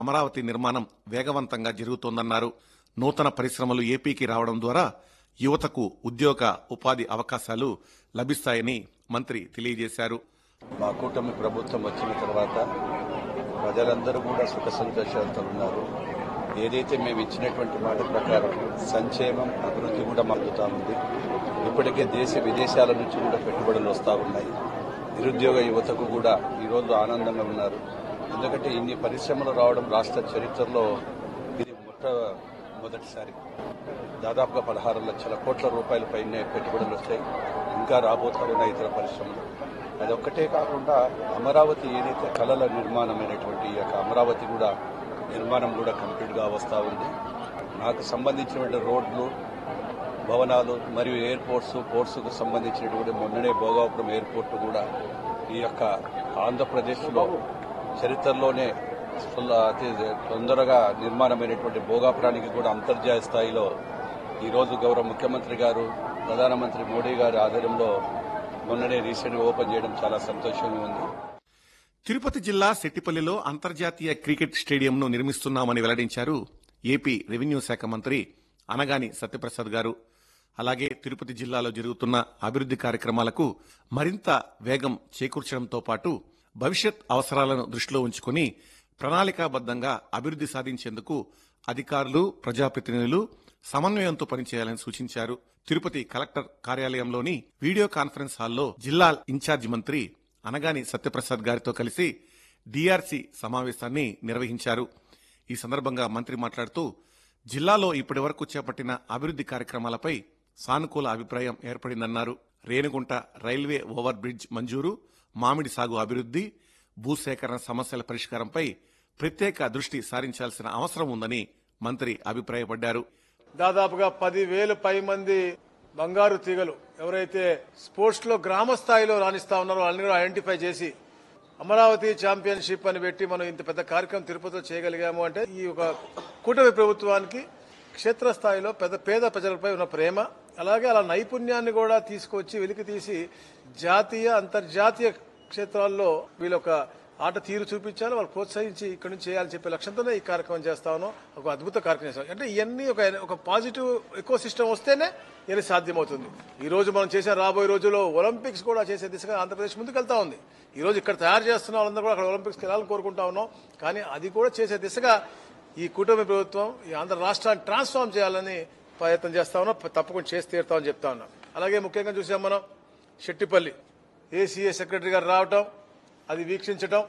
అమరావతి నిర్మాణం వేగవంతంగా జరుగుతోందన్నారు నూతన పరిశ్రమలు ఏపీకి రావడం ద్వారా యువతకు ఉద్యోగ ఉపాధి అవకాశాలు లభిస్తాయని మంత్రి తెలియజేశారు మా కూటమి ప్రభుత్వం వచ్చిన తర్వాత ప్రజలందరూ కూడా సుఖ సంతోషాలతో ఉన్నారు ఏదైతే మేము ఇచ్చినటువంటి మాట ప్రకారం సంక్షేమం అభివృద్ధి కూడా మగ్గుతా ఉంది ఇప్పటికే దేశ విదేశాల నుంచి కూడా పెట్టుబడులు వస్తూ ఉన్నాయి నిరుద్యోగ యువతకు కూడా ఈరోజు ఆనందంగా ఉన్నారు ఎందుకంటే ఇన్ని పరిశ్రమలు రావడం రాష్ట్ర చరిత్రలో ఇది మొట్ట మొదటిసారి దాదాపుగా పదహారు లక్షల కోట్ల రూపాయల పైనే పెట్టుబడులు వస్తాయి ఇంకా రాబోతా ఉన్నాయి ఇతర పరిశ్రమలు అదొక్కటే కాకుండా అమరావతి ఏదైతే కళల నిర్మాణమైనటువంటి ఈ యొక్క అమరావతి కూడా నిర్మాణం కూడా కంప్లీట్గా వస్తూ ఉంది నాకు సంబంధించినటువంటి రోడ్లు భవనాలు మరియు ఎయిర్పోర్ట్స్ పోర్ట్స్కు సంబంధించినటువంటి మొన్ననే భోగాపురం ఎయిర్పోర్ట్ కూడా ఈ యొక్క ఆంధ్రప్రదేశ్లో చరిత్రలోనే ఫుల్ అతి తొందరగా నిర్మాణమైనటువంటి భోగాపురానికి కూడా అంతర్జాతీయ స్థాయిలో ఈరోజు గౌరవ ముఖ్యమంత్రి గారు ప్రధానమంత్రి మోడీ గారి ఆధ్వర్యంలో మొన్ననే రీసెంట్గా ఓపెన్ చేయడం చాలా సంతోషంగా ఉంది తిరుపతి జిల్లా సెట్టిపల్లిలో అంతర్జాతీయ క్రికెట్ స్టేడియంను నిర్మిస్తున్నామని వెల్లడించారు ఏపీ రెవెన్యూ శాఖ మంత్రి అనగాని సత్యప్రసాద్ గారు అలాగే తిరుపతి జిల్లాలో జరుగుతున్న అభివృద్ది కార్యక్రమాలకు మరింత వేగం చేకూర్చడంతో పాటు భవిష్యత్ అవసరాలను దృష్టిలో ఉంచుకుని ప్రణాళికాబద్దంగా అభివృద్ది సాధించేందుకు అధికారులు ప్రజాప్రతినిధులు సమన్వయంతో పనిచేయాలని సూచించారు తిరుపతి కలెక్టర్ కార్యాలయంలోని వీడియో కాన్ఫరెన్స్ హాల్లో జిల్లా ఇన్ఛార్జి మంత్రి అనగాని సత్యప్రసాద్ గారితో కలిసి డిఆర్సి సమావేశాన్ని నిర్వహించారు ఈ సందర్భంగా మంత్రి మాట్లాడుతూ జిల్లాలో ఇప్పటి వరకు చేపట్టిన అభివృద్ది కార్యక్రమాలపై సానుకూల అభిప్రాయం ఏర్పడిందన్నారు రేణుగుంట రైల్వే ఓవర్ బ్రిడ్జ్ మంజూరు మామిడి సాగు అభివృద్ది భూసేకరణ సమస్యల పరిష్కారంపై ప్రత్యేక దృష్టి సారించాల్సిన అవసరం ఉందని మంత్రి అభిప్రాయపడ్డారు దాదాపుగా పది వేలు పై మంది బంగారు తీగలు ఎవరైతే స్పోర్ట్స్ లో గ్రామ స్థాయిలో రాణిస్తా ఉన్నారో వాళ్ళని కూడా ఐడెంటిఫై చేసి అమరావతి ఛాంపియన్షిప్ అని పెట్టి మనం ఇంత పెద్ద కార్యక్రమం తిరుపతిలో చేయగలిగాము అంటే ఈ ఒక కూటమి ప్రభుత్వానికి క్షేత్రస్థాయిలో పెద్ద పేద ప్రజలపై ఉన్న ప్రేమ అలాగే అలా నైపుణ్యాన్ని కూడా తీసుకొచ్చి వెలికి తీసి జాతీయ అంతర్జాతీయ క్షేత్రాల్లో వీళ్ళొక ఆట తీరు చూపించాలి వాళ్ళు ప్రోత్సహించి ఇక్కడి నుంచి చేయాలని చెప్పే లక్ష్యంతోనే ఈ కార్యక్రమం చేస్తా ఉన్నాం ఒక అద్భుత కార్యక్రమం చేస్తాం అంటే ఇవన్నీ ఒక ఒక పాజిటివ్ ఎక్కువ సిస్టమ్ వస్తేనే ఇది సాధ్యమవుతుంది ఈ రోజు మనం చేసిన రాబోయే రోజుల్లో ఒలింపిక్స్ కూడా చేసే దిశగా ఆంధ్రప్రదేశ్ ముందుకు వెళ్తా ఉంది ఈ రోజు ఇక్కడ తయారు చేస్తున్న వాళ్ళందరూ కూడా అక్కడ ఒలింపిక్స్కి వెళ్ళాలని కోరుకుంటా ఉన్నాం కానీ అది కూడా చేసే దిశగా ఈ కూటమి ప్రభుత్వం ఈ ఆంధ్ర రాష్ట్రాన్ని ట్రాన్స్ఫార్మ్ చేయాలని ప్రయత్నం చేస్తా ఉన్నాం తప్పకుండా చేసి తీరుతామని చెప్తా ఉన్నాం అలాగే ముఖ్యంగా చూసాం మనం శెట్టిపల్లి ఏసీఏ సెక్రటరీ గారు రావటం అది వీక్షించటం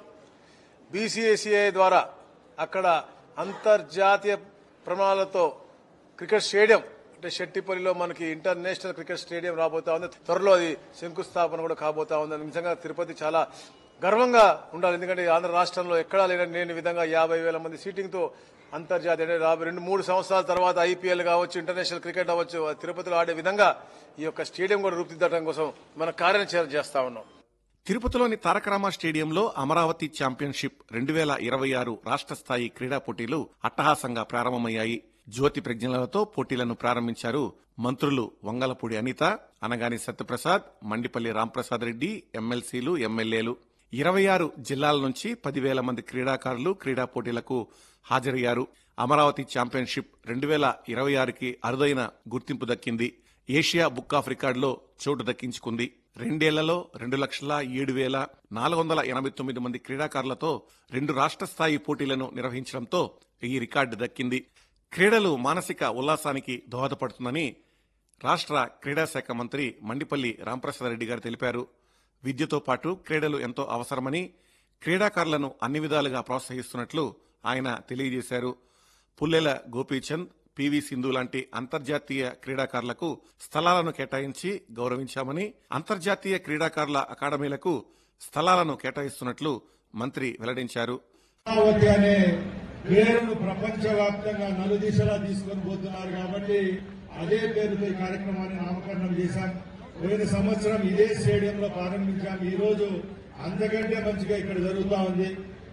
బీసీఏసీఐ ద్వారా అక్కడ అంతర్జాతీయ ప్రమాణాలతో క్రికెట్ స్టేడియం అంటే శెట్టిపల్లిలో మనకి ఇంటర్నేషనల్ క్రికెట్ స్టేడియం రాబోతా ఉంది త్వరలో అది శంకుస్థాపన కూడా కాబోతా ఉంది నిజంగా తిరుపతి చాలా గర్వంగా ఉండాలి ఎందుకంటే ఆంధ్ర రాష్ట్రంలో ఎక్కడా లేని లేని విధంగా యాభై వేల మంది సీటింగ్ తో అంతర్జాతీయ అంటే రాబోయే రెండు మూడు సంవత్సరాల తర్వాత ఐపీఎల్ కావచ్చు ఇంటర్నేషనల్ క్రికెట్ అవ్వచ్చు తిరుపతిలో ఆడే విధంగా ఈ యొక్క స్టేడియం కూడా రూపుదిద్దడం కోసం మన కార్యాచరణ చేస్తా ఉన్నాం తిరుపతిలోని తారకరామ స్టేడియంలో అమరావతి ఛాంపియన్షిప్ రెండు వేల ఇరవై ఆరు రాష్ట్ర స్థాయి క్రీడా పోటీలు అట్టహాసంగా ప్రారంభమయ్యాయి జ్యోతి ప్రజ్ఞలతో పోటీలను ప్రారంభించారు మంత్రులు వంగలపూడి అనిత అనగాని సత్యప్రసాద్ మండిపల్లి రాంప్రసాద్ రెడ్డి ఎమ్మెల్సీలు ఎమ్మెల్యేలు ఇరవై ఆరు జిల్లాల నుంచి పదివేల మంది క్రీడాకారులు క్రీడా పోటీలకు హాజరయ్యారు అమరావతి ఛాంపియన్షిప్ రెండు వేల ఇరవై ఆరుకి అరుదైన గుర్తింపు దక్కింది ఏషియా బుక్ ఆఫ్ రికార్డులో చోటు దక్కించుకుంది రెండేళ్లలో రెండు లక్షల ఏడు వేల నాలుగు వందల ఎనభై తొమ్మిది మంది క్రీడాకారులతో రెండు రాష్ట్ర స్థాయి పోటీలను నిర్వహించడంతో ఈ రికార్డు దక్కింది క్రీడలు మానసిక ఉల్లాసానికి దోహదపడుతుందని రాష్ట్ర క్రీడా శాఖ మంత్రి మండిపల్లి రాంప్రసాద్ రెడ్డి గారు తెలిపారు విద్యతో పాటు క్రీడలు ఎంతో అవసరమని క్రీడాకారులను అన్ని విధాలుగా ప్రోత్సహిస్తున్నట్లు ఆయన తెలియజేశారు పుల్లెల గోపీచంద్ పివి సింధు లాంటి అంతర్జాతీయ క్రీడాకారులకు స్థలాలను కేటాయించి గౌరవించామని అంతర్జాతీయ క్రీడాకారుల అకాడమీలకు స్థలాలను కేటాయిస్తున్నట్లు మంత్రి వెల్లడించారు అమరావతి అనే పేరును ప్రపంచవ్యాప్తంగా నలుదిశలా తీసుకొని పోతున్నారు కాబట్టి అదే పేరుతో ఈ కార్యక్రమాన్ని నామకరణం చేశాం పోయిన సంవత్సరం ఇదే స్టేడియంలో ప్రారంభించాం ఈ రోజు అంతకంటే మంచిగా ఇక్కడ జరుగుతా ఉంది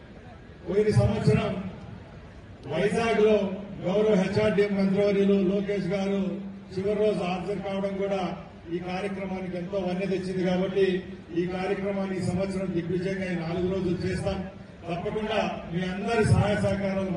పోయిన సంవత్సరం వైజాగ్ లో గౌరవ హెచ్ఆర్డీ మంత్రివర్యులు లోకేష్ గారు చివరి రోజు హాజరు కావడం కూడా ఈ కార్యక్రమానికి ఎంతో వన్నె తెచ్చింది కాబట్టి ఈ కార్యక్రమాన్ని ఈ సంవత్సరం దిగ్విజయంగా ఈ నాలుగు రోజులు చేస్తాం తప్పకుండా మీ అందరి సహాయ సహకారాలు